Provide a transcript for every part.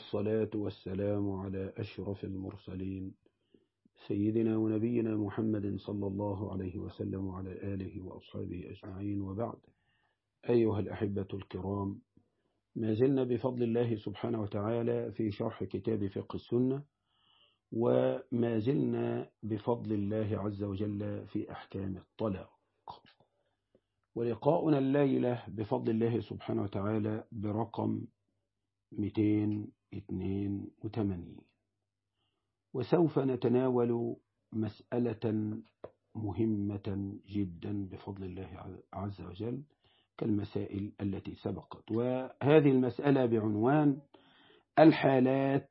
والصلاة والسلام على أشرف المرسلين سيدنا ونبينا محمد صلى الله عليه وسلم وعلى آله وأصحابه أجمعين وبعد أيها الأحبة الكرام ما زلنا بفضل الله سبحانه وتعالى في شرح كتاب فقه السنة وما زلنا بفضل الله عز وجل في أحكام الطلاق ولقاؤنا الليلة بفضل الله سبحانه وتعالى برقم 282 وسوف نتناول مسألة مهمة جدا بفضل الله عز وجل كالمسائل التي سبقت وهذه المسألة بعنوان الحالات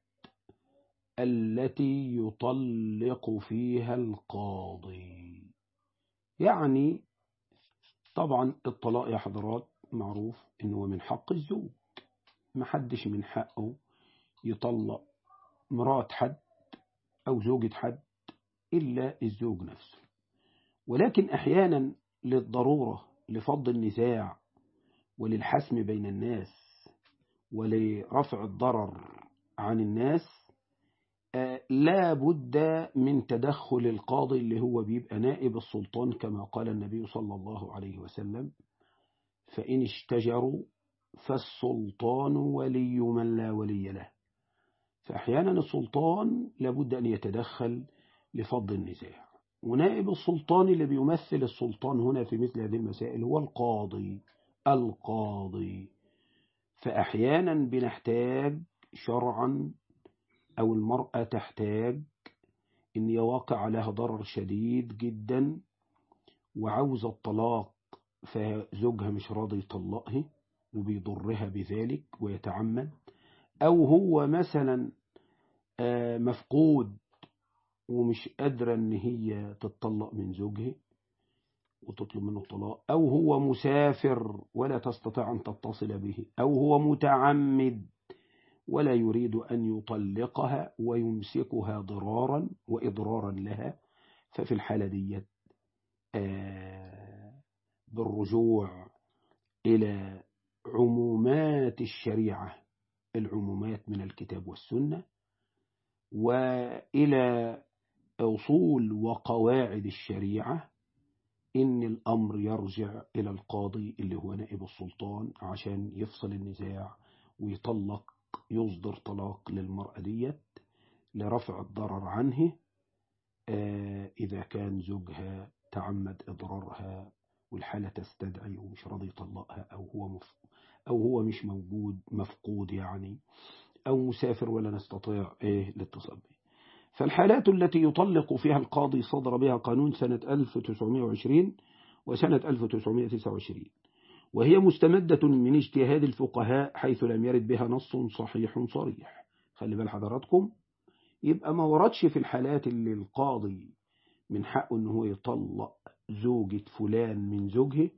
التي يطلق فيها القاضي يعني طبعا الطلاق يا حضرات معروف انه من حق الزوج ما حدش من حقه يطلق مرات حد أو زوجة حد إلا الزوج نفسه ولكن أحيانا للضرورة لفض النزاع وللحسم بين الناس ولرفع الضرر عن الناس لا بد من تدخل القاضي اللي هو بيبقى نائب السلطان كما قال النبي صلى الله عليه وسلم فإن اشتجروا فالسلطان ولي من لا ولي له فأحيانا السلطان لابد أن يتدخل لفض النزاع ونائب السلطان اللي بيمثل السلطان هنا في مثل هذه المسائل هو القاضي القاضي فأحيانا بنحتاج شرعا أو المرأة تحتاج إن يواقع عليها ضرر شديد جدا وعاوزة الطلاق فزوجها مش راضي يطلقها وبيضرها بذلك ويتعمد أو هو مثلا مفقود ومش قادرة إن هي تتطلق من زوجها وتطلب منه الطلاق أو هو مسافر ولا تستطيع أن تتصل به أو هو متعمد ولا يريد أن يطلقها ويمسكها ضرارا وإضرارا لها ففي الحالة دي بالرجوع إلى عمومات الشريعة العمومات من الكتاب والسنة وإلى أصول وقواعد الشريعة إن الأمر يرجع إلى القاضي اللي هو نائب السلطان عشان يفصل النزاع ويطلق يصدر طلاق للمرأة ديت لرفع الضرر عنه إذا كان زوجها تعمد إضرارها والحالة تستدعي ومش راضي يطلقها أو هو مف... أو هو مش موجود مفقود يعني أو مسافر ولا نستطيع إيه الاتصال به فالحالات التي يطلق فيها القاضي صدر بها قانون سنة 1920 وسنة 1929 وهي مستمدة من اجتهاد الفقهاء حيث لم يرد بها نص صحيح صريح خلي بال حضراتكم يبقى ما وردش في الحالات اللي القاضي من حقه ان هو يطلق زوجة فلان من زوجه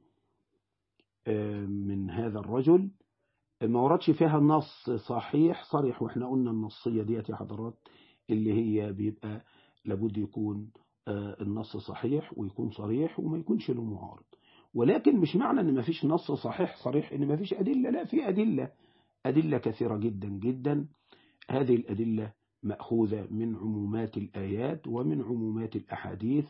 من هذا الرجل ما وردش فيها نص صحيح صريح واحنا قلنا النصية ديت يا حضرات اللي هي بيبقى لابد يكون النص صحيح ويكون صريح وما يكونش له معارض ولكن مش معنى ان ما فيش نص صحيح صريح ان ما فيش أدلة لا في أدلة أدلة كثيرة جدا جدا هذه الأدلة مأخوذة من عمومات الآيات ومن عمومات الأحاديث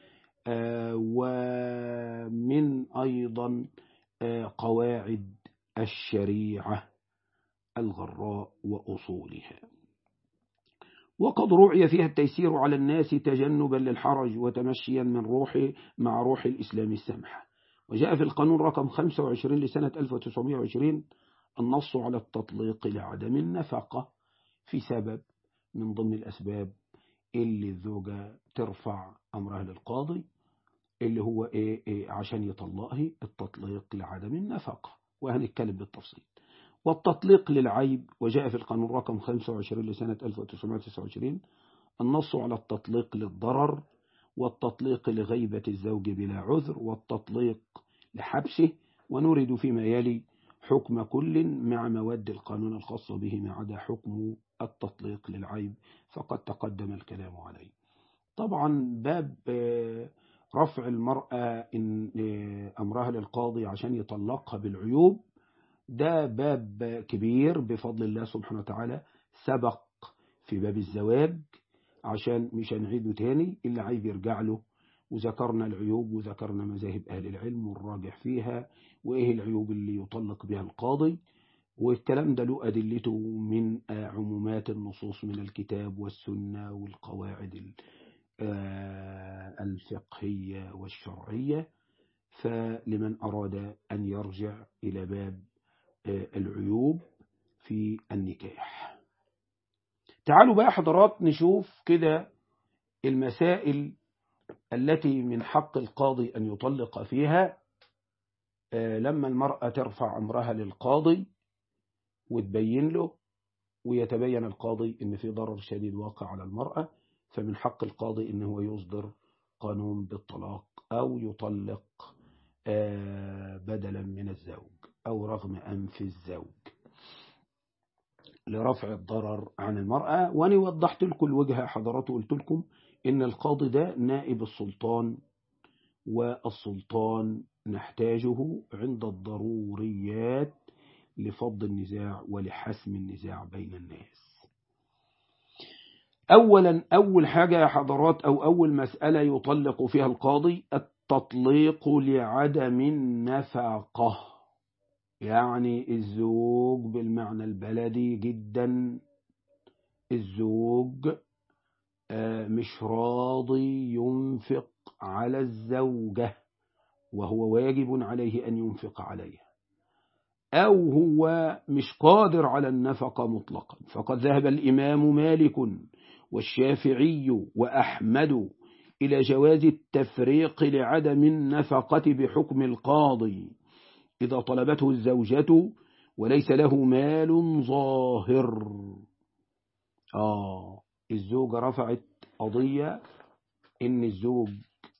ومن أيضا قواعد الشريعة الغراء وأصولها وقد رعي فيها التيسير على الناس تجنبا للحرج وتمشيا من روح مع روح الإسلام السمحة وجاء في القانون رقم 25 لسنة 1920 النص على التطليق لعدم النفقة في سبب من ضمن الأسباب اللي الزوجة ترفع أمرها للقاضي اللي هو إيه, إيه عشان يطلقه التطليق لعدم النفقة وهنتكلم بالتفصيل والتطليق للعيب وجاء في القانون رقم 25 لسنة 1929 النص على التطليق للضرر والتطليق لغيبة الزوج بلا عذر والتطليق لحبسه ونريد فيما يلي حكم كل مع مواد القانون الخاصة به ما عدا حكم التطليق للعيب فقد تقدم الكلام عليه طبعا باب رفع المرأة إن أمرها للقاضي عشان يطلقها بالعيوب ده باب كبير بفضل الله سبحانه وتعالى سبق في باب الزواج عشان مش هنعيده تاني اللي عايز يرجع له وذكرنا العيوب وذكرنا مذاهب أهل العلم والراجح فيها وإيه العيوب اللي يطلق بها القاضي والكلام ده له أدلته من عمومات النصوص من الكتاب والسنة والقواعد الفقهية والشرعية فلمن أراد أن يرجع إلى باب العيوب في النكاح تعالوا بقى حضرات نشوف كده المسائل التي من حق القاضي أن يطلق فيها لما المرأة ترفع أمرها للقاضي وتبين له ويتبين القاضي ان في ضرر شديد واقع على المرأة فمن حق القاضي ان هو يصدر قانون بالطلاق او يطلق بدلا من الزوج او رغم انف الزوج لرفع الضرر عن المرأة وانا وضحت لكم الوجهة حضرات وقلت لكم ان القاضي ده نائب السلطان والسلطان نحتاجه عند الضروريات لفض النزاع ولحسم النزاع بين الناس أولا أول حاجة يا حضرات أو أول مسألة يطلق فيها القاضي التطليق لعدم النفقة يعني الزوج بالمعنى البلدي جدا الزوج مش راضي ينفق على الزوجة وهو واجب عليه أن ينفق عليها أو هو مش قادر على النفقة مطلقا فقد ذهب الإمام مالك والشافعي وأحمد إلى جواز التفريق لعدم النفقة بحكم القاضي إذا طلبته الزوجة وليس له مال ظاهر آه الزوجة رفعت قضية إن الزوج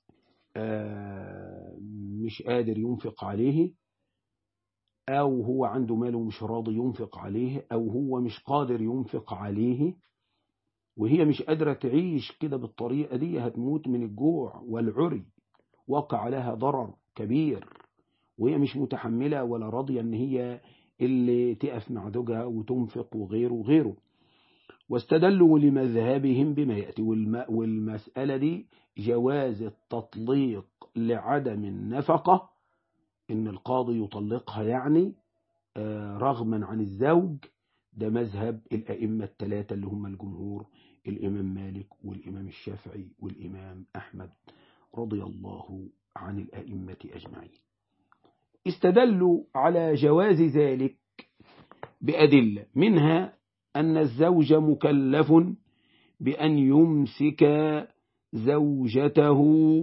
آه مش قادر ينفق عليه أو هو عنده مال ومش راضي ينفق عليه أو هو مش قادر ينفق عليه وهي مش قادرة تعيش كده بالطريقة دي هتموت من الجوع والعري وقع لها ضرر كبير وهي مش متحملة ولا راضية ان هي اللي تقف مع زوجها وتنفق وغيره وغيره واستدلوا لمذهبهم بما يأتي والمسألة دي جواز التطليق لعدم النفقة إن القاضي يطلقها يعني رغما عن الزوج ده مذهب الأئمة الثلاثة اللي هم الجمهور الإمام مالك والإمام الشافعي والإمام أحمد رضي الله عن الأئمة أجمعين استدلوا على جواز ذلك بأدلة منها أن الزوج مكلف بأن يمسك زوجته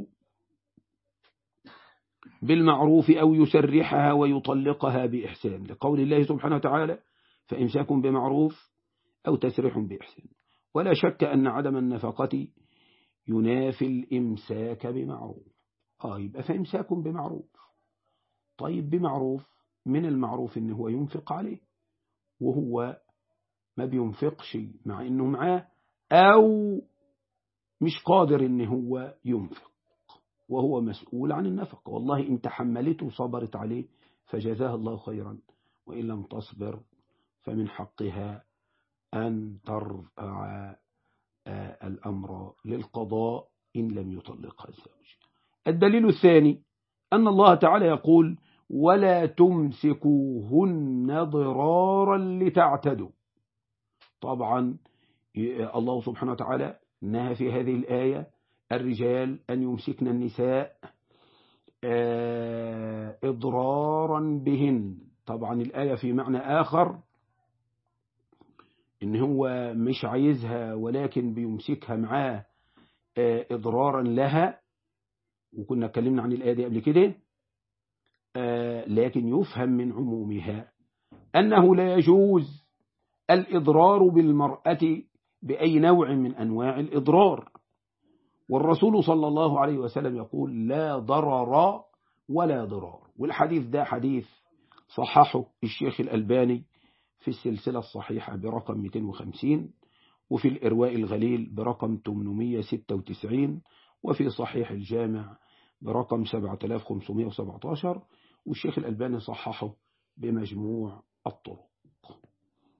بالمعروف أو يسرحها ويطلقها بإحسان لقول الله سبحانه وتعالى فإمساك بمعروف أو تسريح بإحسان ولا شك أن عدم النفقة ينافي الإمساك بمعروف آه يبقى فإمساك بمعروف طيب بمعروف من المعروف إن هو ينفق عليه وهو ما بينفقش مع إنه معاه أو مش قادر إن هو ينفق وهو مسؤول عن النفقة والله إن تحملته وصبرت عليه فجزاها الله خيرا وإن لم تصبر فمن حقها أن ترفع الأمر للقضاء إن لم يطلقها الزوج الدليل الثاني أن الله تعالى يقول ولا تمسكوهن ضرارا لتعتدوا طبعا الله سبحانه وتعالى نهى في هذه الآية الرجال أن يمسكن النساء إضرارا بهن طبعا الآية في معنى آخر إن هو مش عايزها ولكن بيمسكها معاه إضرارا لها وكنا اتكلمنا عن الآية دي قبل كده لكن يفهم من عمومها أنه لا يجوز الإضرار بالمرأة بأي نوع من أنواع الإضرار والرسول صلى الله عليه وسلم يقول لا ضرر ولا ضرار والحديث ده حديث صححه الشيخ الألباني في السلسلة الصحيحة برقم 250 وفي الإرواء الغليل برقم 896 وفي صحيح الجامع برقم 7517 والشيخ الألباني صححه بمجموع الطرق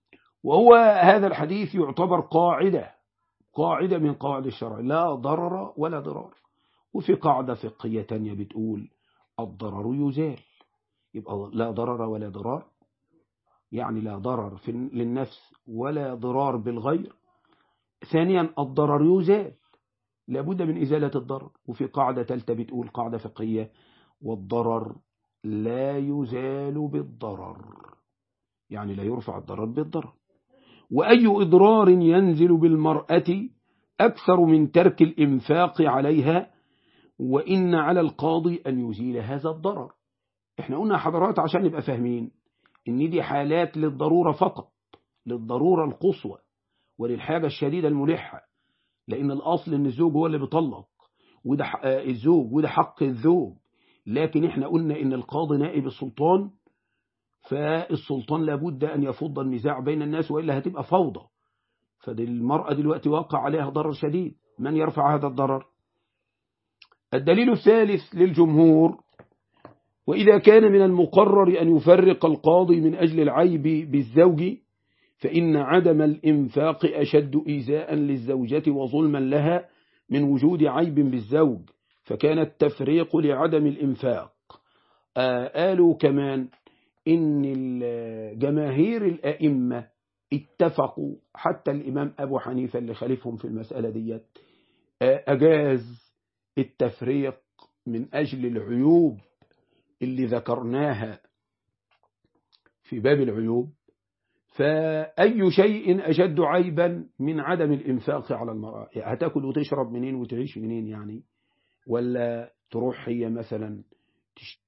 وهو هذا الحديث يعتبر قاعدة قاعدة من قواعد الشرع لا ضرر ولا ضرار وفي قاعدة فقهية تانية بتقول الضرر يزال يبقى لا ضرر ولا ضرار يعني لا ضرر في للنفس ولا ضرار بالغير ثانيا الضرر يزال لابد من إزالة الضرر وفي قاعدة ثالثة بتقول قاعدة فقهية والضرر لا يزال بالضرر يعني لا يرفع الضرر بالضرر وأي إضرار ينزل بالمرأة أكثر من ترك الإنفاق عليها وإن على القاضي أن يزيل هذا الضرر احنا قلنا حضرات عشان نبقى فاهمين ان دي حالات للضرورة فقط للضرورة القصوى وللحاجة الشديدة الملحة لأن الأصل أن الزوج هو اللي بيطلق وده الزوج وده حق الزوج لكن احنا قلنا ان القاضي نائب السلطان فالسلطان لابد أن يفض النزاع بين الناس وإلا هتبقى فوضى فدي المرأة دلوقتي واقع عليها ضرر شديد من يرفع هذا الضرر الدليل الثالث للجمهور وإذا كان من المقرر أن يفرق القاضي من أجل العيب بالزوج فإن عدم الإنفاق أشد إيذاء للزوجة وظلما لها من وجود عيب بالزوج فكان التفريق لعدم الإنفاق قالوا كمان إن جماهير الأئمة اتفقوا حتى الإمام أبو حنيفة اللي خالفهم في المسألة ديت أجاز التفريق من أجل العيوب اللي ذكرناها في باب العيوب فأي شيء أشد عيبا من عدم الإنفاق على المرأة هتاكل وتشرب منين وتعيش منين يعني ولا تروح هي مثلا تشتري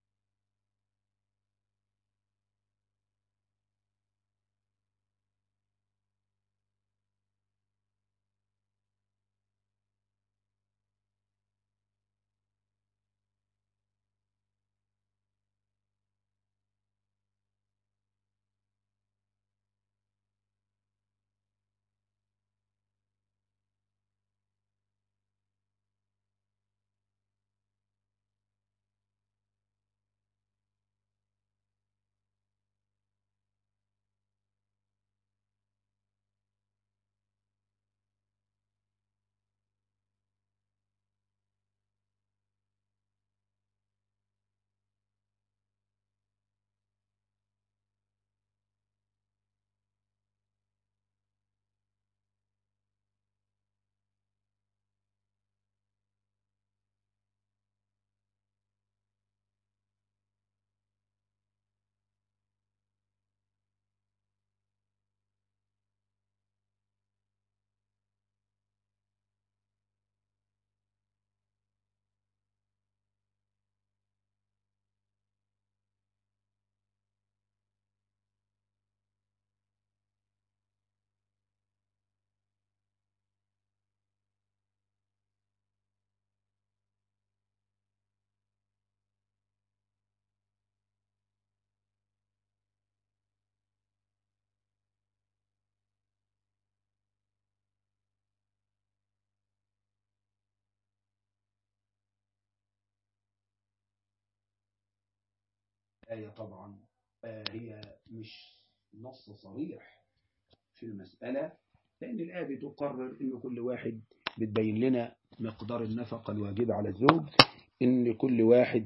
الآية طبعا هي مش نص صريح في المسألة لأن الآية بتقرر إن كل واحد بتبين لنا مقدار النفقة الواجبة على الزوج إن كل واحد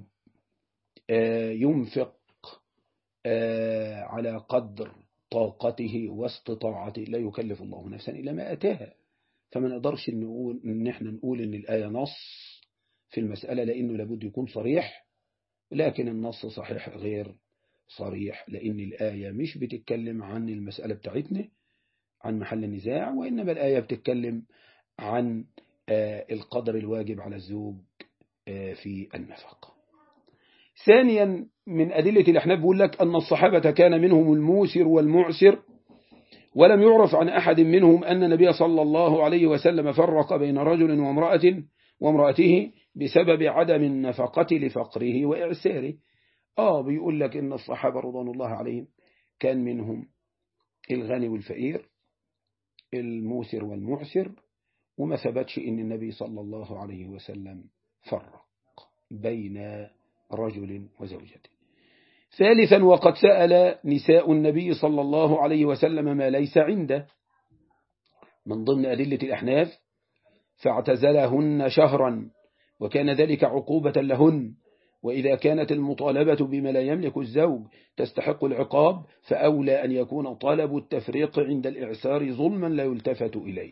ينفق على قدر طاقته واستطاعته لا يكلف الله نفسا إلا ما أتاها فما نقدرش نقول إن إحنا نقول إن الآية نص في المسألة لأنه لابد يكون صريح لكن النص صحيح غير صريح لأن الآية مش بتتكلم عن المسألة بتاعتنا عن محل النزاع وإنما الآية بتتكلم عن القدر الواجب على الزوج في النفقة ثانيا من أدلة الأحناف بيقول لك أن الصحابة كان منهم الموسر والمعسر ولم يعرف عن أحد منهم أن النبي صلى الله عليه وسلم فرق بين رجل وامرأة وامرأته بسبب عدم النفقة لفقره وإعساره آه بيقول لك إن الصحابة رضوان الله عليهم كان منهم الغني والفقير الموسر والمعسر وما ثبتش إن النبي صلى الله عليه وسلم فرق بين رجل وزوجته ثالثا وقد سأل نساء النبي صلى الله عليه وسلم ما ليس عنده من ضمن أدلة الأحناف فاعتزلهن شهرا وكان ذلك عقوبة لهن وإذا كانت المطالبة بما لا يملك الزوج تستحق العقاب فأولى أن يكون طلب التفريق عند الإعسار ظلما لا يلتفت إليه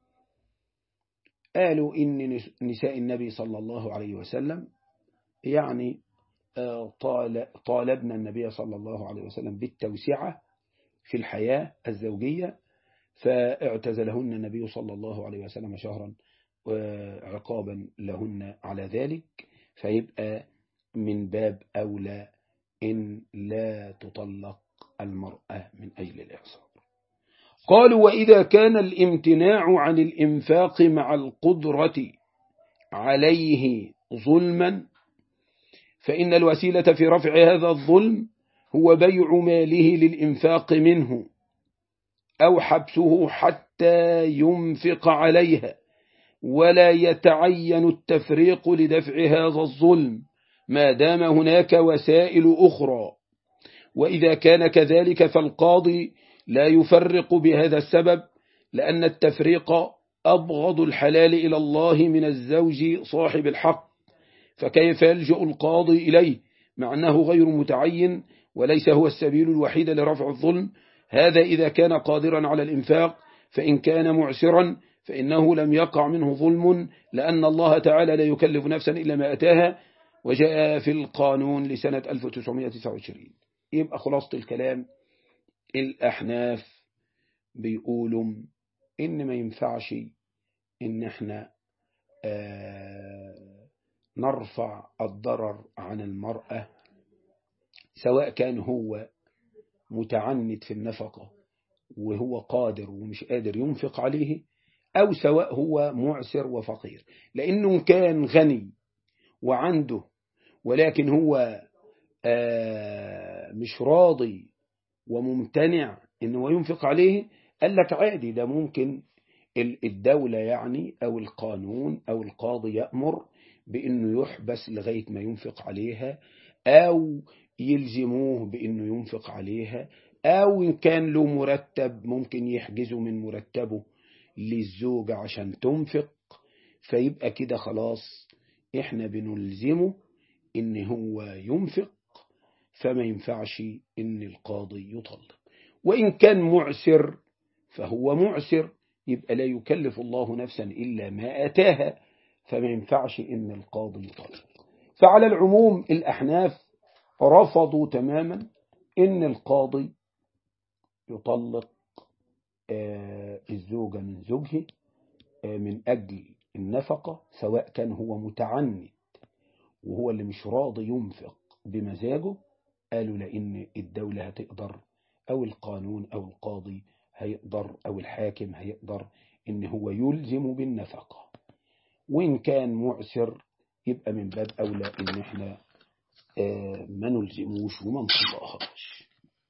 قالوا إن نساء النبي صلى الله عليه وسلم يعني طالبنا النبي صلى الله عليه وسلم بالتوسعة في الحياة الزوجية فاعتزلهن النبي صلى الله عليه وسلم شهرا عقابا لهن على ذلك فيبقى من باب أولى إن لا تطلق المرأة من أجل الإعصار قالوا وإذا كان الامتناع عن الإنفاق مع القدرة عليه ظلما فإن الوسيلة في رفع هذا الظلم هو بيع ماله للإنفاق منه أو حبسه حتى ينفق عليها ولا يتعين التفريق لدفع هذا الظلم ما دام هناك وسائل أخرى وإذا كان كذلك فالقاضي لا يفرق بهذا السبب لأن التفريق أبغض الحلال إلى الله من الزوج صاحب الحق فكيف يلجأ القاضي إليه مع أنه غير متعين وليس هو السبيل الوحيد لرفع الظلم هذا إذا كان قادرا على الإنفاق فإن كان معسرا فإنه لم يقع منه ظلم لأن الله تعالى لا يكلف نفسا إلا ما أتاها وجاء في القانون لسنة 1929 يبقى خلاصة الكلام الأحناف بيقولوا إن ما ينفعش إن احنا آه نرفع الضرر عن المرأة سواء كان هو متعنت في النفقة وهو قادر ومش قادر ينفق عليه أو سواء هو معسر وفقير لأنه كان غني وعنده ولكن هو مش راضي وممتنع إنه ينفق عليه قال لك عادي ده ممكن الدولة يعني أو القانون أو القاضي يأمر بأنه يحبس لغاية ما ينفق عليها أو يلزموه بأنه ينفق عليها أو إن كان له مرتب ممكن يحجزه من مرتبه للزوجة عشان تنفق فيبقى كده خلاص احنا بنلزمه ان هو ينفق فما ينفعش ان القاضي يطلق وإن كان معسر فهو معسر يبقى لا يكلف الله نفسا إلا ما أتاها فما ينفعش إن القاضي يطلق فعلى العموم الأحناف رفضوا تماما إن القاضي يطلق الزوجة من زوجه من أجل النفقة سواء كان هو متعنت وهو اللي مش راضي ينفق بمزاجه قالوا لأن الدولة هتقدر أو القانون أو القاضي هيقدر أو الحاكم هيقدر إن هو يلزم بالنفقة وإن كان معسر يبقى من باب أولى إن إحنا ما نلزموش وما نطبقهاش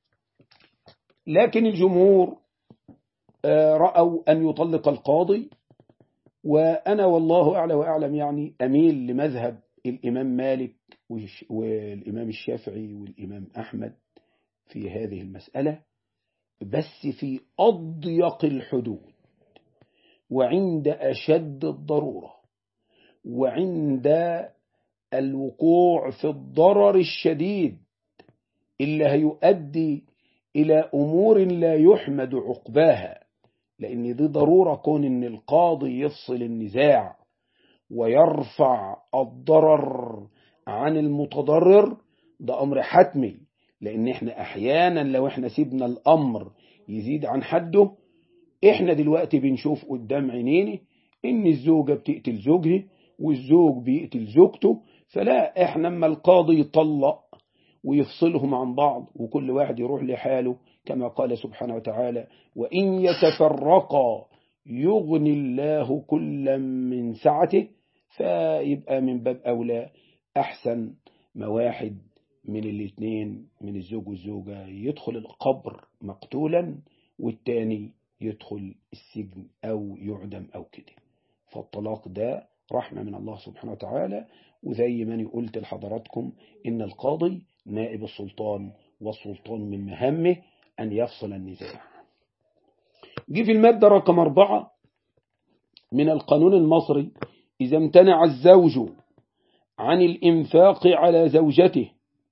لكن الجمهور رأوا أن يطلق القاضي وأنا والله أعلى وأعلم يعني أميل لمذهب الإمام مالك والإمام الشافعي والإمام أحمد في هذه المسألة بس في أضيق الحدود وعند أشد الضرورة وعند الوقوع في الضرر الشديد اللي هيؤدي إلى أمور لا يحمد عقباها لأن دي ضرورة كون إن القاضي يفصل النزاع ويرفع الضرر عن المتضرر ده أمر حتمي لأن إحنا أحيانا لو إحنا سيبنا الأمر يزيد عن حده إحنا دلوقتي بنشوف قدام عينينا إن الزوجة بتقتل زوجها والزوج بيقتل زوجته فلا إحنا اما القاضي يطلق ويفصلهم عن بعض وكل واحد يروح لحاله كما قال سبحانه وتعالى وإن يتفرقا يغني الله كلا من سعته فيبقى من باب أولى أحسن ما واحد من الاثنين من الزوج والزوجة يدخل القبر مقتولا والتاني يدخل السجن أو يعدم أو كده فالطلاق ده رحمة من الله سبحانه وتعالى وزي ما أنا قلت لحضراتكم إن القاضي نائب السلطان والسلطان من مهمه أن يفصل النزاع جه في المادة رقم أربعة من القانون المصري إذا امتنع الزوج عن الإنفاق على زوجته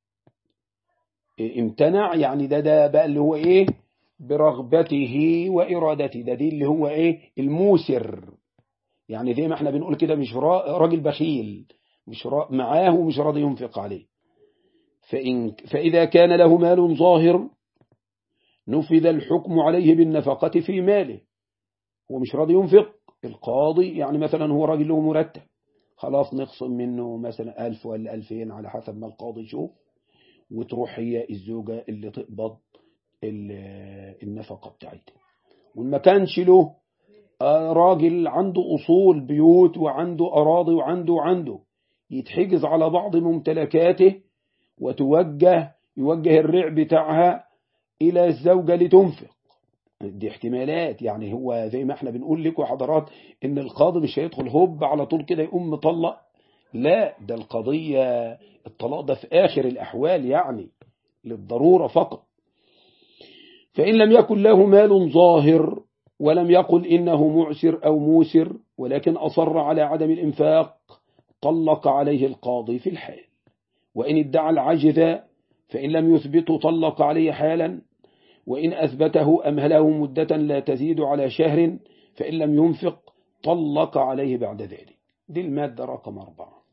امتنع يعني ده ده بقى اللي هو إيه برغبته وإرادته ده دي اللي هو إيه الموسر يعني زي ما احنا بنقول كده مش راجل بخيل مش معاه ومش راضي ينفق عليه فإن فإذا كان له مال ظاهر نفذ الحكم عليه بالنفقة في ماله هو مش راضي ينفق القاضي يعني مثلا هو راجل له مرتب خلاص نخصم منه مثلا ألف ولا ألفين على حسب ما القاضي يشوف وتروح هي الزوجة اللي تقبض النفقة بتاعتها وما كانش له راجل عنده أصول بيوت وعنده أراضي وعنده وعنده يتحجز على بعض ممتلكاته وتوجه يوجه الرع بتاعها إلى الزوجة لتنفق دي احتمالات يعني هو زي ما احنا بنقول لكم حضرات ان القاضي مش هيدخل هوب على طول كده يقوم مطلق لا ده القضية الطلاق ده في آخر الأحوال يعني للضرورة فقط فإن لم يكن له مال ظاهر ولم يقل إنه معسر أو موسر ولكن أصر على عدم الإنفاق طلق عليه القاضي في الحال وإن ادعى العجز فإن لم يثبته طلق عليه حالا وإن أثبته أمهله مدة لا تزيد على شهر فإن لم ينفق طلق عليه بعد ذلك دي المادة رقم أربعة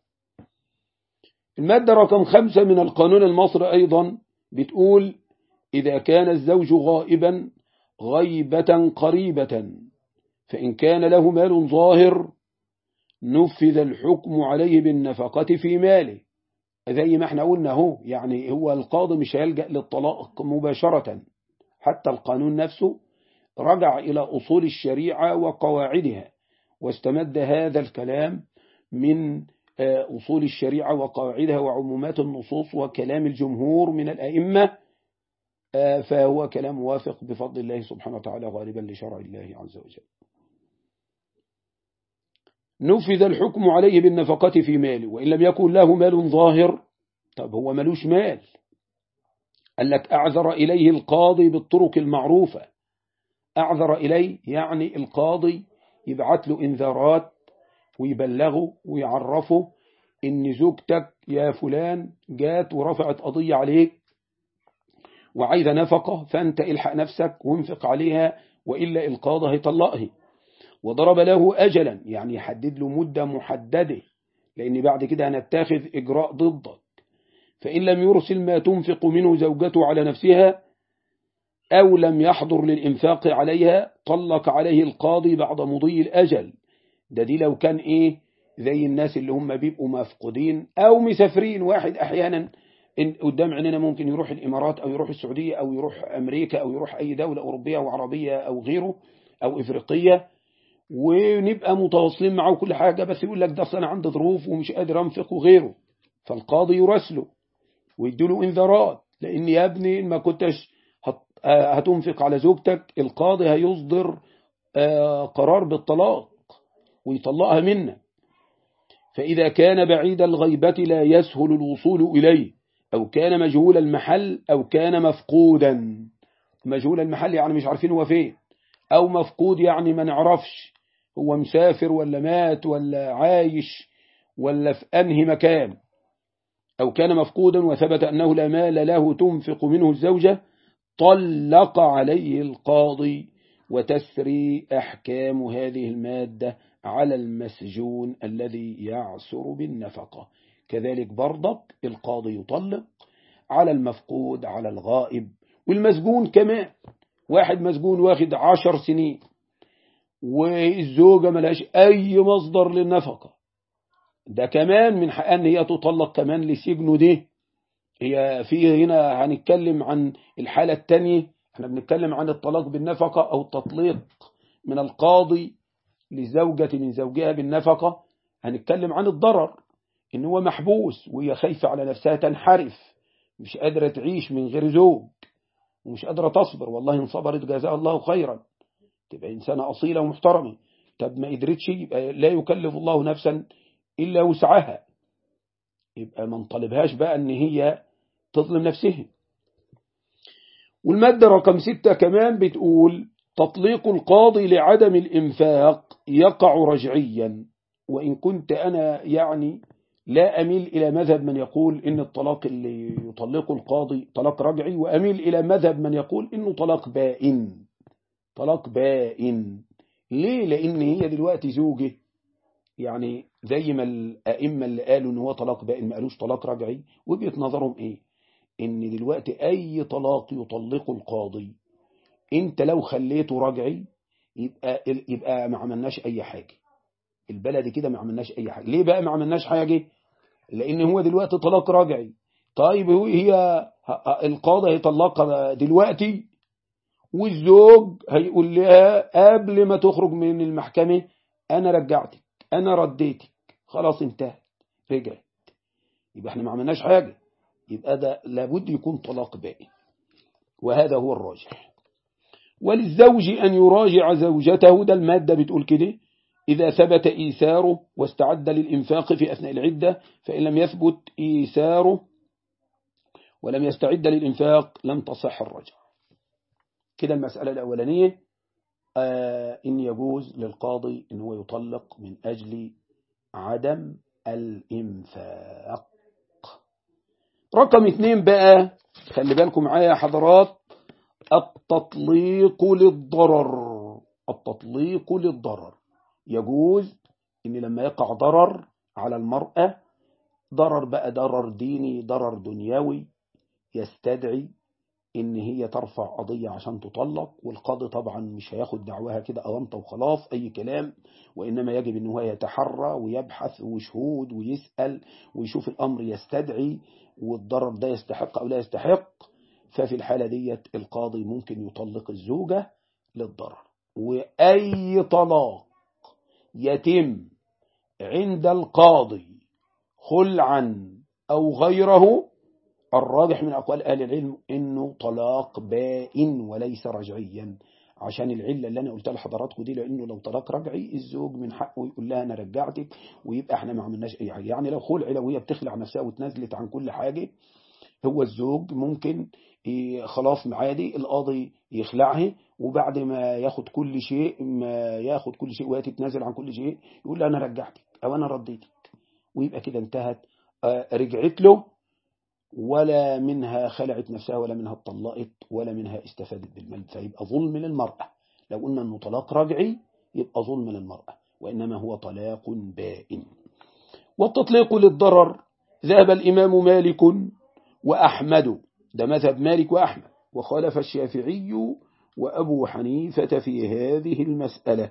المادة رقم خمسة من القانون المصري أيضا بتقول إذا كان الزوج غائبا غيبة قريبة فإن كان له مال ظاهر نفذ الحكم عليه بالنفقة في ماله زي ما احنا قلنا هو يعني هو القاضي مش هيلجأ للطلاق مباشرة حتى القانون نفسه رجع إلى أصول الشريعة وقواعدها واستمد هذا الكلام من أصول الشريعة وقواعدها وعمومات النصوص وكلام الجمهور من الأئمة فهو كلام موافق بفضل الله سبحانه وتعالى غالبا لشرع الله عز وجل نفذ الحكم عليه بالنفقة في ماله وإن لم يكن له مال ظاهر طب هو ملوش مال قال لك أعذر إليه القاضي بالطرق المعروفة أعذر إليه يعني القاضي يبعت له إنذارات ويبلغه ويعرفه إن زوجتك يا فلان جات ورفعت قضية عليك وعايزة نفقة فأنت الحق نفسك وانفق عليها وإلا القاضي هيطلقه وضرب له أجلا يعني يحدد له مدة محددة لأن بعد كده هنتاخذ إجراء ضدك فإن لم يرسل ما تنفق منه زوجته على نفسها أو لم يحضر للإنفاق عليها طلق عليه القاضي بعد مضي الأجل ده دي لو كان إيه زي الناس اللي هم بيبقوا مفقودين أو مسافرين واحد أحيانا إن قدام عيننا ممكن يروح الإمارات أو يروح السعودية أو يروح أمريكا أو يروح أي دولة أوروبية وعربية أو غيره أو إفريقية ونبقى متواصلين معه كل حاجة بس يقول لك ده أنا عندي ظروف ومش قادر أنفق وغيره فالقاضي يرسله ويديله انذارات لأن يا ابني ما كنتش هتنفق على زوجتك القاضي هيصدر قرار بالطلاق ويطلقها منك فإذا كان بعيد الغيبة لا يسهل الوصول إليه أو كان مجهول المحل أو كان مفقودا مجهول المحل يعني مش عارفين هو فين أو مفقود يعني ما نعرفش هو مسافر ولا مات ولا عايش ولا في أنهي مكان أو كان مفقودا وثبت أنه لا مال له تنفق منه الزوجة طلق عليه القاضي وتسري أحكام هذه المادة على المسجون الذي يعسر بالنفقة كذلك برضك القاضي يطلق على المفقود على الغائب والمسجون كمان واحد مسجون واخد عشر سنين والزوجة ملاش أي مصدر للنفقة ده كمان من حقها ان هي تطلق كمان لسجنه ده هي في هنا هنتكلم عن الحالة التانية احنا بنتكلم عن الطلاق بالنفقة او التطليق من القاضي لزوجة من زوجها بالنفقة هنتكلم عن الضرر ان هو محبوس وهي خايفة على نفسها تنحرف مش قادرة تعيش من غير زوج ومش قادرة تصبر والله ان صبرت جزاء الله خيرا تبقى إنسانة أصيلة ومحترمة طب ما قدرتش يبقى لا يكلف الله نفسا إلا وسعها يبقى ما نطالبهاش بقى ان هي تظلم نفسهم والمادة رقم ستة كمان بتقول تطليق القاضي لعدم الإنفاق يقع رجعيا وإن كنت أنا يعني لا أميل إلى مذهب من يقول إن الطلاق اللي يطلقه القاضي طلاق رجعي وأميل إلى مذهب من يقول إنه طلاق بائن طلاق بائن ليه لأن هي دلوقتي زوجه يعني زي ما الأئمة اللي قالوا إن هو طلاق بائن ما قالوش طلاق رجعي وجهة نظرهم إيه إن دلوقتي أي طلاق يطلقه القاضي أنت لو خليته رجعي يبقى يبقى ما عملناش أي حاجة البلد كده ما عملناش أي حاجة ليه بقى ما عملناش حاجة لأن هو دلوقتي طلاق رجعي طيب هي القاضي هيطلقها دلوقتي والزوج هيقول لها قبل ما تخرج من المحكمة أنا رجعتك أنا رديتك خلاص انتهت رجعت يبقى احنا ما عملناش حاجة يبقى ده لابد يكون طلاق باقي وهذا هو الراجح وللزوج أن يراجع زوجته ده المادة بتقول كده إذا ثبت إيثاره واستعد للإنفاق في أثناء العدة فإن لم يثبت إيثاره ولم يستعد للإنفاق لم تصح الرجع كده المسألة الأولانية آه إن يجوز للقاضي إن هو يطلق من أجل عدم الإنفاق رقم اثنين بقى خلي بالكم معايا يا حضرات التطليق للضرر التطليق للضرر يجوز إن لما يقع ضرر على المرأة ضرر بقى ضرر ديني ضرر دنيوي يستدعي ان هي ترفع قضية عشان تطلق والقاضي طبعا مش هياخد دعواها كده أونطة وخلاص أي كلام وإنما يجب ان هو يتحرى ويبحث وشهود ويسأل ويشوف الأمر يستدعي والضرر ده يستحق أو لا يستحق ففي الحالة ديت القاضي ممكن يطلق الزوجة للضرر وأي طلاق يتم عند القاضي خلعا أو غيره الراجح من أقوال أهل العلم إنه طلاق بائن وليس رجعيا عشان العلة اللي أنا قلتها لحضراتكم دي لأنه لو طلاق رجعي الزوج من حقه يقول لها أنا رجعتك ويبقى احنا ما عملناش أي حاجة يعني لو خلع لو هي بتخلع نفسها وتنزلت عن كل حاجة هو الزوج ممكن خلاص عادي القاضي يخلعها وبعد ما ياخد كل شيء ما ياخد كل شيء وهي تتنازل عن كل شيء يقول لها أنا رجعتك أو أنا رديتك ويبقى كده انتهت رجعت له ولا منها خلعت نفسها ولا منها اتطلقت ولا منها استفادت بالمال فيبقى ظلم للمرأة لو قلنا أنه طلاق رجعي يبقى ظلم للمرأة وإنما هو طلاق بائن والتطليق للضرر ذهب الإمام مالك وأحمد ده مذهب مالك وأحمد وخالف الشافعي وأبو حنيفة في هذه المسألة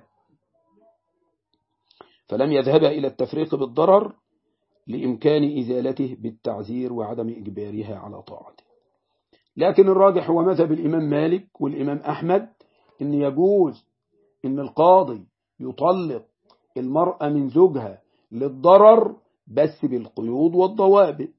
فلم يذهب إلى التفريق بالضرر لإمكان إزالته بالتعزير وعدم إجبارها على طاعته لكن الراجح هو مذهب الإمام مالك والإمام أحمد إن يجوز إن القاضي يطلق المرأة من زوجها للضرر بس بالقيود والضوابط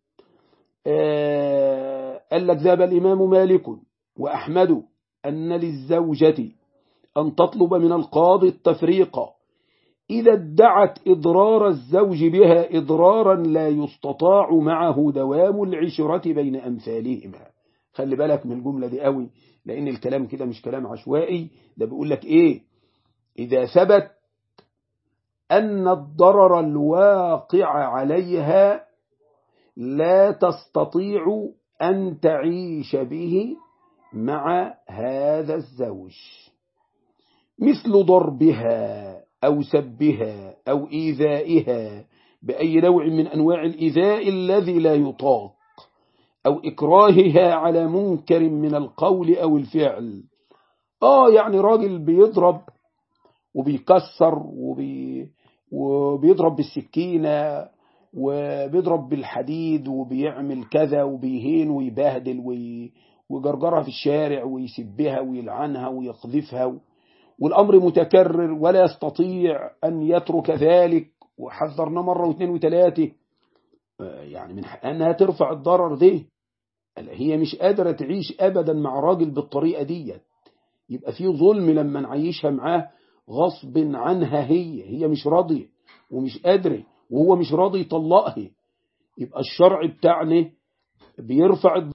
آه قال لك ذهب الإمام مالك وأحمد أن للزوجة أن تطلب من القاضي التفريق إذا ادعت إضرار الزوج بها إضرارا لا يستطاع معه دوام العشرة بين أمثالهما خلي بالك من الجملة دي قوي لأن الكلام كده مش كلام عشوائي ده بيقول لك إيه إذا ثبت أن الضرر الواقع عليها لا تستطيع أن تعيش به مع هذا الزوج مثل ضربها أو سبها أو إيذائها بأي نوع من أنواع الإيذاء الذي لا يطاق أو إكراهها على منكر من القول أو الفعل آه يعني راجل بيضرب وبيكسر وبي وبيضرب بالسكينة وبيضرب بالحديد وبيعمل كذا وبيهين ويبهدل وي... ويجرجرها في الشارع ويسبها ويلعنها ويقذفها والأمر متكرر ولا يستطيع أن يترك ذلك وحذرنا مرة واثنين وثلاثة يعني من أنها ترفع الضرر ده هي مش قادرة تعيش أبدا مع راجل بالطريقة دي يبقى في ظلم لما نعيشها معاه غصب عنها هي هي مش راضية ومش قادرة وهو مش راضي يطلقها يبقى الشرع بتاعنا بيرفع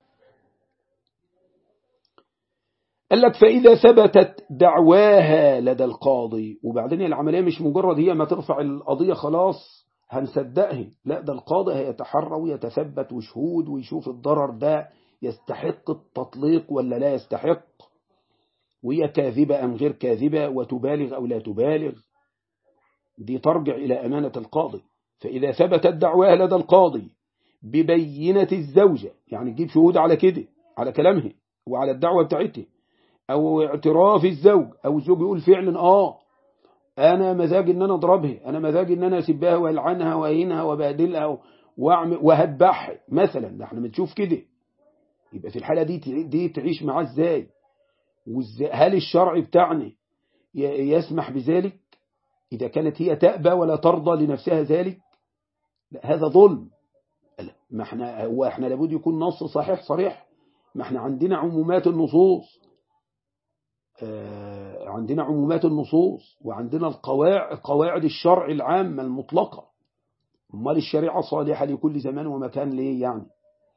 قال لك فإذا ثبتت دعواها لدى القاضي وبعدين العملية مش مجرد هي ما ترفع القضية خلاص هنصدقه لا ده القاضي هيتحرى ويتثبت وشهود ويشوف الضرر ده يستحق التطليق ولا لا يستحق وهي كاذبة أم غير كاذبة وتبالغ أو لا تبالغ دي ترجع إلى أمانة القاضي فإذا ثبتت دعواها لدى القاضي ببينة الزوجة يعني تجيب شهود على كده على كلامها وعلى الدعوة بتاعتها أو اعتراف الزوج أو الزوج يقول فعلا آه أنا مزاج إن أنا أضربها أنا مزاج إن أنا أسبها وألعنها وأهينها وبهدلها وأعمل وهدبحها مثلا ده احنا بنشوف كده يبقى في الحالة دي دي تعيش معاه إزاي هل الشرع بتاعنا يسمح بذلك إذا كانت هي تأبى ولا ترضى لنفسها ذلك لا هذا ظلم ما احنا هو احنا لابد يكون نص صحيح صريح ما احنا عندنا عمومات النصوص اه عندنا عمومات النصوص وعندنا القواعد قواعد الشرع العامة المطلقة امال الشريعة صالحة لكل زمان ومكان ليه يعني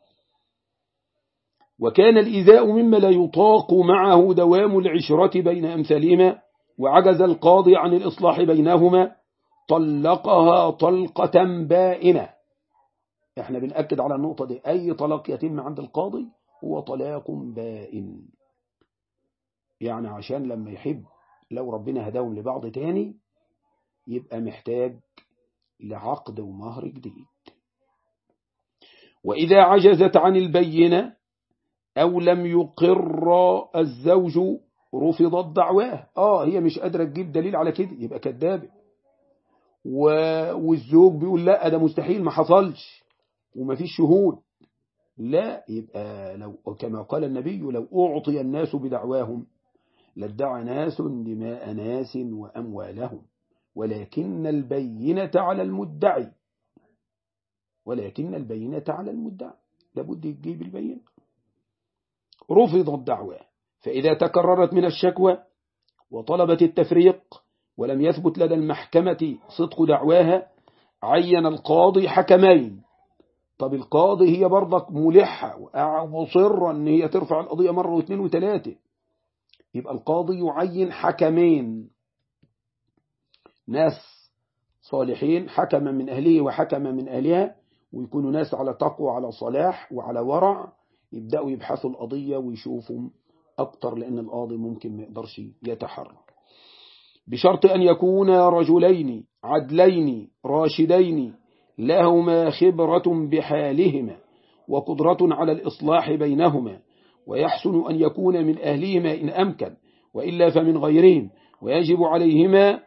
وكان الإيذاء مما لا يطاق معه دوام العشرة بين أمثالهما وعجز القاضي عن الإصلاح بينهما طلقها طلقة بائنة احنا بنأكد على النقطة دي أي طلاق يتم عند القاضي هو طلاق بائن يعني عشان لما يحب لو ربنا هداهم لبعض تاني يبقى محتاج لعقد ومهر جديد وإذا عجزت عن البينة أو لم يقر الزوج رفضت دعواه آه هي مش قادرة تجيب دليل على كده يبقى كذابة والزوج بيقول لا ده مستحيل ما حصلش وما فيش شهود لا يبقى لو كما قال النبي لو أعطي الناس بدعواهم لادعى ناس دماء ناس وأموالهم ولكن البينة على المدعي ولكن البينة على المدعي لابد يجيب البينة رفض الدعوة فإذا تكررت من الشكوى وطلبت التفريق ولم يثبت لدى المحكمة صدق دعواها عين القاضي حكمين طب القاضي هي برضك ملحة ومصرة ان هي ترفع القضية مرة واثنين وثلاثة يبقى القاضي يعين حكمين ناس صالحين حكما من أهله وحكما من أهلها ويكونوا ناس على تقوى على صلاح وعلى ورع يبدأوا يبحثوا القضية ويشوفوا أكتر لأن القاضي ممكن ما يقدرش يتحرك بشرط أن يكونا رجلين عدلين راشدين لهما خبرة بحالهما وقدرة على الإصلاح بينهما ويحسن أن يكون من أهلهما إن أمكن وإلا فمن غيرهم ويجب عليهما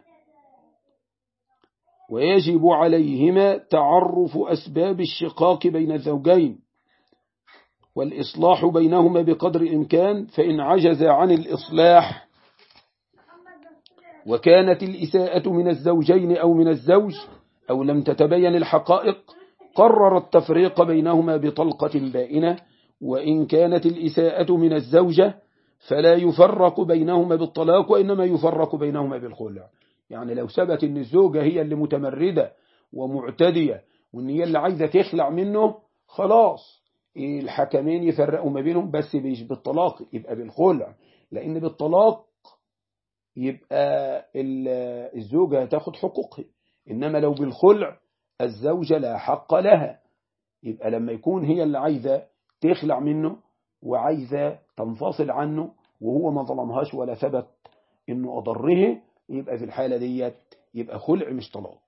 ويجب عليهما تعرف أسباب الشقاق بين الزوجين والإصلاح بينهما بقدر الإمكان فإن عجز عن الإصلاح وكانت الإساءة من الزوجين أو من الزوج أو لم تتبين الحقائق قرر التفريق بينهما بطلقة بائنة وإن كانت الإساءة من الزوجة فلا يفرق بينهما بالطلاق وإنما يفرق بينهما بالخلع يعني لو ثبت أن الزوجة هي اللي متمردة ومعتدية وأن هي اللي عايزة تخلع منه خلاص الحكمين يفرقوا ما بينهم بس مش بالطلاق يبقى بالخلع لأن بالطلاق يبقى الزوجة هتاخد حقوقها إنما لو بالخلع الزوجة لا حق لها يبقى لما يكون هي اللي عايزة تخلع منه وعايزة تنفصل عنه وهو ما ظلمهاش ولا ثبت إنه أضره يبقى في الحالة ديت يبقى خلع مش طلاق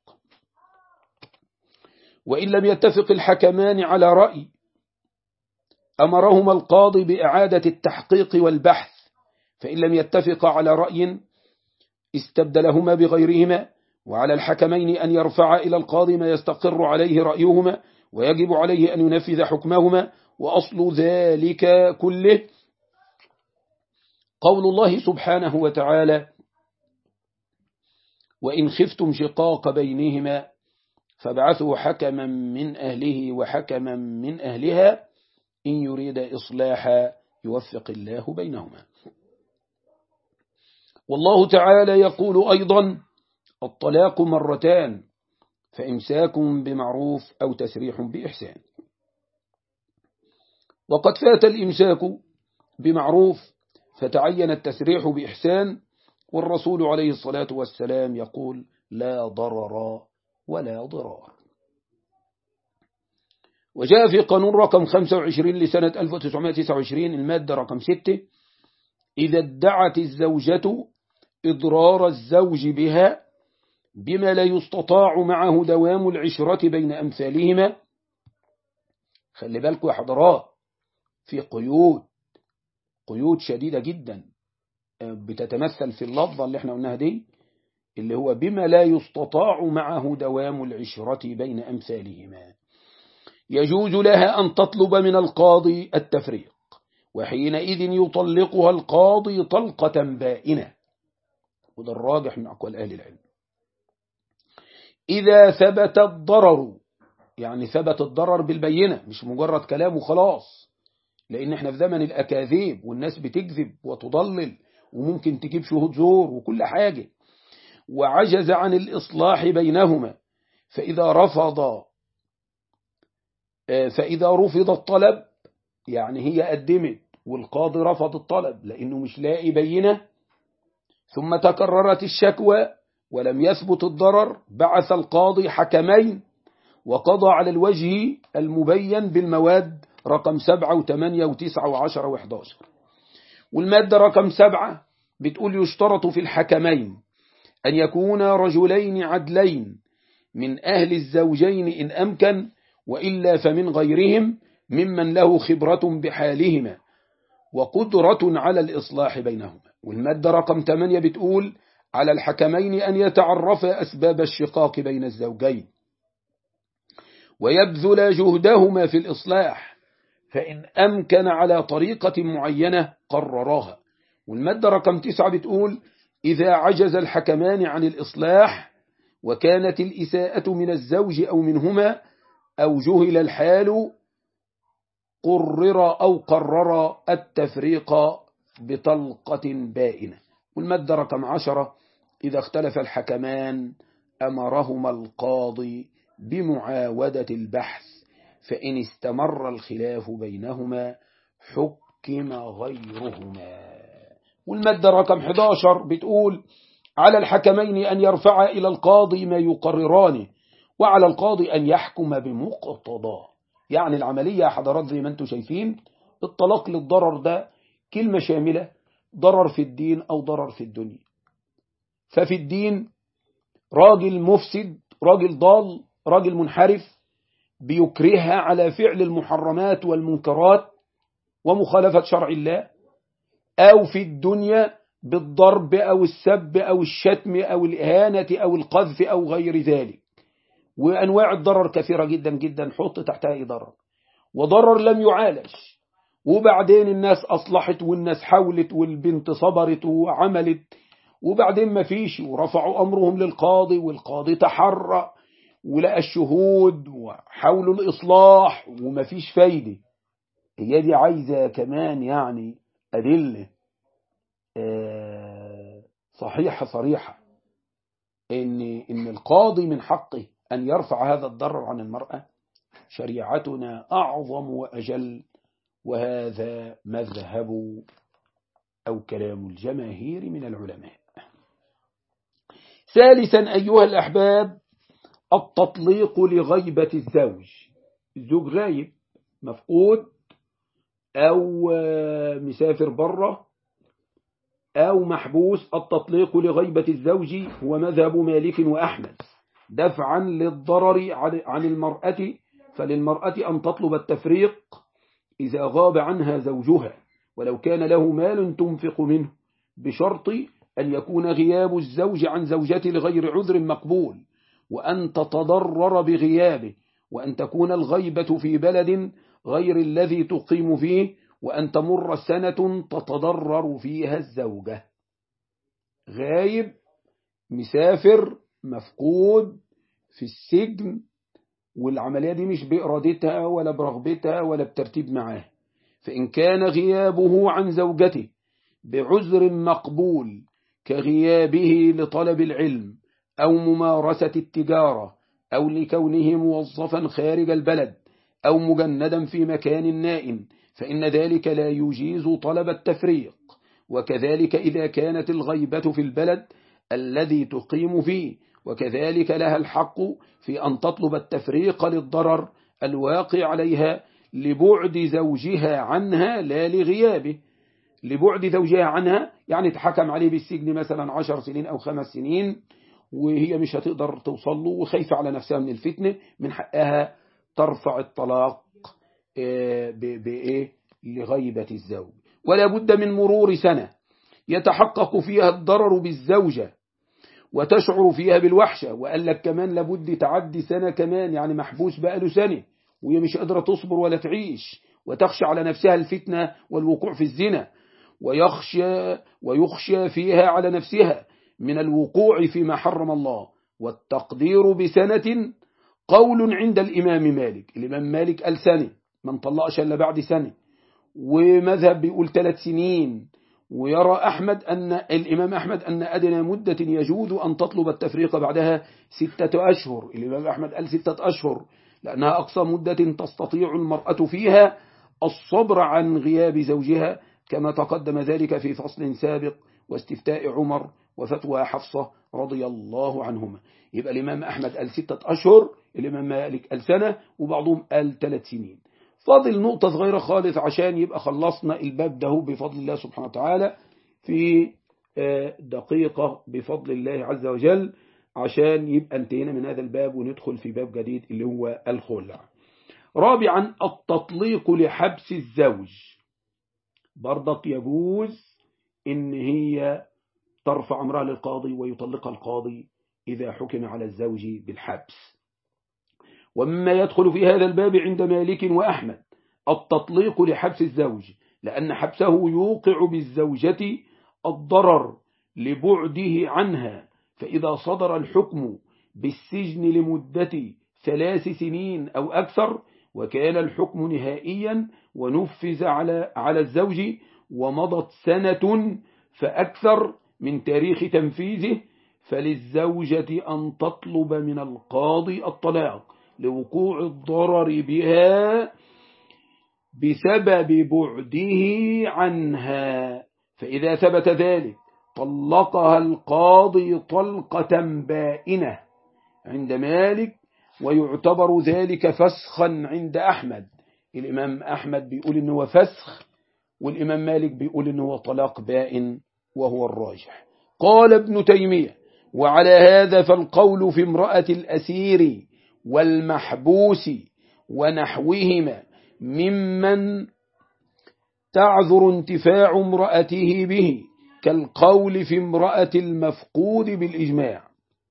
وإن لم يتفق الحكمان على رأي أمرهما القاضي بإعادة التحقيق والبحث فإن لم يتفق على رأي استبدلهما بغيرهما وعلى الحكمين أن يرفع إلى القاضي ما يستقر عليه رأيهما ويجب عليه أن ينفذ حكمهما وأصل ذلك كله قول الله سبحانه وتعالى وإن خفتم شقاق بينهما فابعثوا حكما من أهله وحكما من أهلها إن يريد إصلاحا يوفق الله بينهما والله تعالى يقول أيضا الطلاق مرتان فإمساك بمعروف أو تسريح بإحسان وقد فات الإمساك بمعروف فتعين التسريح بإحسان والرسول عليه الصلاة والسلام يقول لا ضرر ولا ضرار وجاء في قانون رقم 25 لسنة 1929 المادة رقم 6 إذا ادعت الزوجة إضرار الزوج بها بما لا يستطاع معه دوام العشرة بين أمثالهما خلي بالكم يا حضرات في قيود قيود شديدة جدا بتتمثل في اللفظة اللي احنا قلناها دي اللي هو بما لا يستطاع معه دوام العشرة بين أمثالهما يجوز لها أن تطلب من القاضي التفريق وحينئذ يطلقها القاضي طلقة بائنة وده الراجح من أقوال أهل العلم إذا ثبت الضرر يعني ثبت الضرر بالبينة مش مجرد كلام وخلاص لأن احنا في زمن الأكاذيب والناس بتكذب وتضلل وممكن تجيب شهود زور وكل حاجة وعجز عن الإصلاح بينهما فإذا رفض فإذا رفض الطلب يعني هي قدمت والقاضي رفض الطلب لأنه مش لاقي بينة ثم تكررت الشكوى ولم يثبت الضرر بعث القاضي حكمين وقضى على الوجه المبين بالمواد رقم سبعة وثمانية وتسعة وعشرة وحداشر والمادة رقم سبعة بتقول يشترط في الحكمين أن يكونا رجلين عدلين من أهل الزوجين إن أمكن وإلا فمن غيرهم ممن له خبرة بحالهما وقدرة على الإصلاح بينهما والمادة رقم 8 بتقول على الحكمين أن يتعرفا أسباب الشقاق بين الزوجين ويبذل جهدهما في الإصلاح فإن أمكن على طريقة معينة قرراها والمادة رقم 9 بتقول إذا عجز الحكمان عن الإصلاح وكانت الإساءة من الزوج أو منهما أو جهل الحال قرر أو قرر التفريق بطلقة بائنة والمادة رقم عشرة إذا اختلف الحكمان أمرهما القاضي بمعاودة البحث فإن استمر الخلاف بينهما حكم غيرهما والمادة رقم 11 بتقول على الحكمين أن يرفع إلى القاضي ما يقررانه وعلى القاضي أن يحكم بمقتضاه يعني العملية يا حضرات زي ما انتم شايفين الطلاق للضرر ده كلمة شاملة ضرر في الدين أو ضرر في الدنيا ففي الدين راجل مفسد راجل ضال راجل منحرف بيكرهها على فعل المحرمات والمنكرات ومخالفة شرع الله أو في الدنيا بالضرب أو السب أو الشتم أو الإهانة أو القذف أو غير ذلك وأنواع الضرر كثيرة جدا جدا حط تحتها أي ضرر وضرر لم يعالج وبعدين الناس أصلحت والناس حاولت والبنت صبرت وعملت وبعدين ما فيش ورفعوا أمرهم للقاضي والقاضي تحرى ولقى الشهود وحاولوا الإصلاح وما فيش فايدة هي دي عايزة كمان يعني أدلة صحيحة صريحة إن, إن القاضي من حقه أن يرفع هذا الضرر عن المرأة شريعتنا أعظم وأجل وهذا مذهب أو كلام الجماهير من العلماء ثالثا أيها الأحباب التطليق لغيبة الزوج الزوج غايب مفقود أو مسافر بره أو محبوس التطليق لغيبة الزوج هو مذهب مالك وأحمد دفعا للضرر عن المرأة فللمرأة أن تطلب التفريق إذا غاب عنها زوجها ولو كان له مال تنفق منه بشرط أن يكون غياب الزوج عن زوجته لغير عذر مقبول وأن تتضرر بغيابه وأن تكون الغيبة في بلد غير الذي تقيم فيه وأن تمر سنة تتضرر فيها الزوجة غايب مسافر مفقود في السجن والعملية دي مش بإرادتها ولا برغبتها ولا بترتيب معاه فإن كان غيابه عن زوجته بعذر مقبول كغيابه لطلب العلم أو ممارسة التجارة أو لكونه موظفا خارج البلد أو مجندا في مكان نائم فإن ذلك لا يجيز طلب التفريق وكذلك إذا كانت الغيبة في البلد الذي تقيم فيه وكذلك لها الحق في أن تطلب التفريق للضرر الواقع عليها لبعد زوجها عنها لا لغيابه لبعد زوجها عنها يعني تحكم عليه بالسجن مثلا عشر سنين أو خمس سنين وهي مش هتقدر توصل له وخايفة على نفسها من الفتنة من حقها ترفع الطلاق بإيه لغيبة الزوج ولا بد من مرور سنة يتحقق فيها الضرر بالزوجة وتشعر فيها بالوحشة وقال لك كمان لابد تعدي سنة كمان يعني محبوس بقاله سنة وهي مش قادرة تصبر ولا تعيش وتخشى على نفسها الفتنة والوقوع في الزنا ويخشى, ويخشى فيها على نفسها من الوقوع فيما حرم الله والتقدير بسنة قول عند الإمام مالك الإمام مالك قال سنة من طلقش إلا بعد سنة ومذهب بيقول ثلاث سنين ويرى أحمد أن الإمام أحمد أن أدنى مدة يجوز أن تطلب التفريق بعدها ستة أشهر الإمام أحمد قال ستة أشهر لأنها أقصى مدة تستطيع المرأة فيها الصبر عن غياب زوجها كما تقدم ذلك في فصل سابق واستفتاء عمر وفتوى حفصة رضي الله عنهما يبقى الإمام أحمد قال ستة أشهر الإمام مالك قال سنة وبعضهم قال ثلاث سنين فاضل نقطة صغيرة خالص عشان يبقى خلصنا الباب ده بفضل الله سبحانه وتعالى في دقيقة بفضل الله عز وجل عشان يبقى انتهينا من هذا الباب وندخل في باب جديد اللي هو الخلع رابعا التطليق لحبس الزوج برضك يجوز ان هي ترفع امرها للقاضي ويطلقها القاضي إذا حكم على الزوج بالحبس ومما يدخل في هذا الباب عند مالك وأحمد التطليق لحبس الزوج لأن حبسه يوقع بالزوجة الضرر لبعده عنها فإذا صدر الحكم بالسجن لمدة ثلاث سنين أو أكثر وكان الحكم نهائيا ونفذ على على الزوج ومضت سنة فأكثر من تاريخ تنفيذه فللزوجة أن تطلب من القاضي الطلاق لوقوع الضرر بها بسبب بعده عنها فإذا ثبت ذلك طلقها القاضي طلقة بائنة عند مالك ويعتبر ذلك فسخا عند أحمد الإمام أحمد بيقول إنه فسخ والإمام مالك بيقول إنه طلاق بائن وهو الراجح قال ابن تيمية وعلى هذا فالقول في امرأة الأسير والمحبوس ونحوهما ممن تعذر انتفاع امرأته به كالقول في امرأة المفقود بالإجماع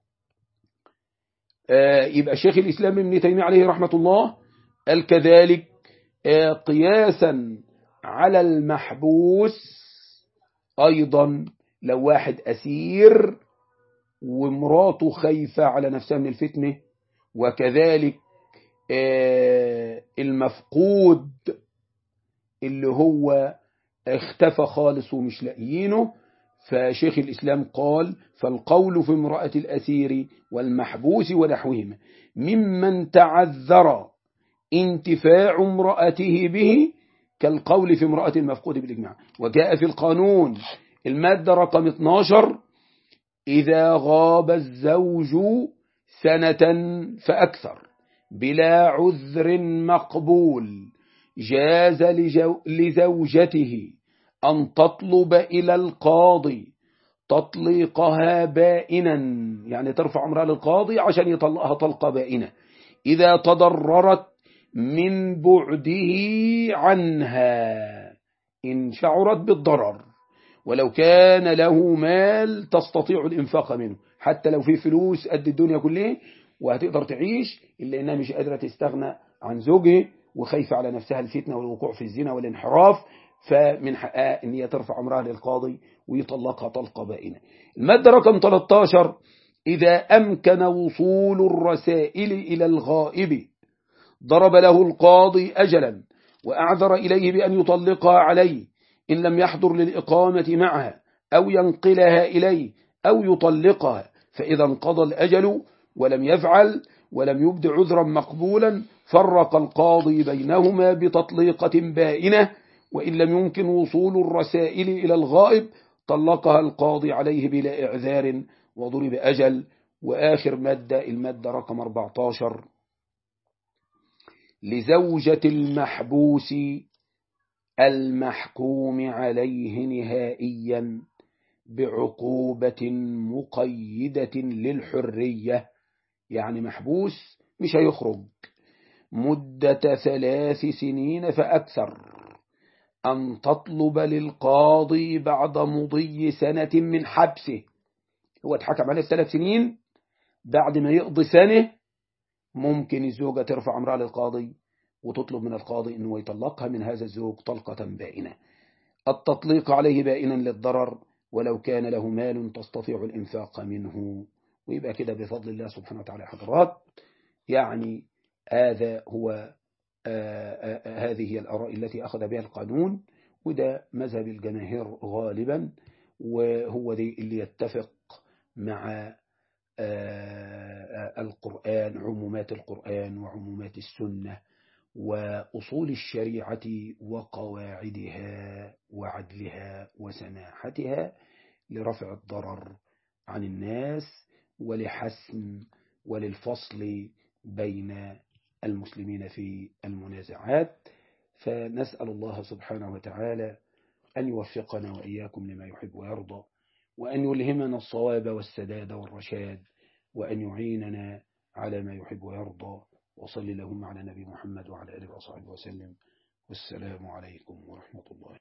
آه يبقى شيخ الإسلام ابن تيمية عليه رحمة الله قال كذلك آه قياسا على المحبوس أيضا لو واحد أسير ومراته خايفة على نفسها من الفتنة وكذلك آه المفقود اللي هو اختفى خالص ومش لاقيينه فشيخ الإسلام قال فالقول في امرأة الأسير والمحبوس ونحوهما ممن تعذر انتفاع امرأته به كالقول في امرأة المفقود بالإجماع وجاء في القانون المادة رقم 12 إذا غاب الزوج سنة فأكثر بلا عذر مقبول جاز لزوجته أن تطلب إلى القاضي تطليقها بائنا يعني ترفع امرها للقاضي عشان يطلقها طلقة بائنة إذا تضررت من بعده عنها إن شعرت بالضرر ولو كان له مال تستطيع الإنفاق منه حتى لو في فلوس قد الدنيا كلها وهتقدر تعيش إلا إنها مش قادرة تستغنى عن زوجه وخايفة على نفسها الفتنة والوقوع في الزنا والانحراف فمن حقها ان هي ترفع امرها للقاضي ويطلقها طلقة بائنة المادة رقم 13 إذا أمكن وصول الرسائل إلى الغائب ضرب له القاضي أجلا وأعذر إليه بأن يطلقها عليه إن لم يحضر للإقامة معها أو ينقلها إليه أو يطلقها فإذا انقضى الأجل ولم يفعل ولم يبد عذرا مقبولا فرق القاضي بينهما بتطليقة بائنة وإن لم يمكن وصول الرسائل إلى الغائب طلقها القاضي عليه بلا إعذار وضرب أجل وآخر مادة المادة رقم 14 لزوجة المحبوس المحكوم عليه نهائيا بعقوبة مقيدة للحرية يعني محبوس مش هيخرج مدة ثلاث سنين فأكثر أن تطلب للقاضي بعد مضي سنة من حبسه هو اتحكم عليه ثلاث سنين بعد ما يقضي سنة ممكن الزوجة ترفع أمرها للقاضي وتطلب من القاضي أنه يطلقها من هذا الزوج طلقة بائنة التطليق عليه بائنا للضرر ولو كان له مال تستطيع الإنفاق منه ويبقى كده بفضل الله سبحانه وتعالى حضرات يعني هذا هو آآ آآ هذه هي الآراء التي أخذ بها القانون وده مذهب الجماهير غالبا وهو دي اللي يتفق مع القرآن عمومات القرآن وعمومات السنة وأصول الشريعة وقواعدها وعدلها وسماحتها لرفع الضرر عن الناس ولحسم وللفصل بين المسلمين في المنازعات فنسأل الله سبحانه وتعالى أن يوفقنا وإياكم لما يحب ويرضى وأن يلهمنا الصواب والسداد والرشاد وأن يعيننا على ما يحب ويرضى وصل اللهم على نبي محمد وعلى آله وصحبه وسلم والسلام عليكم ورحمة الله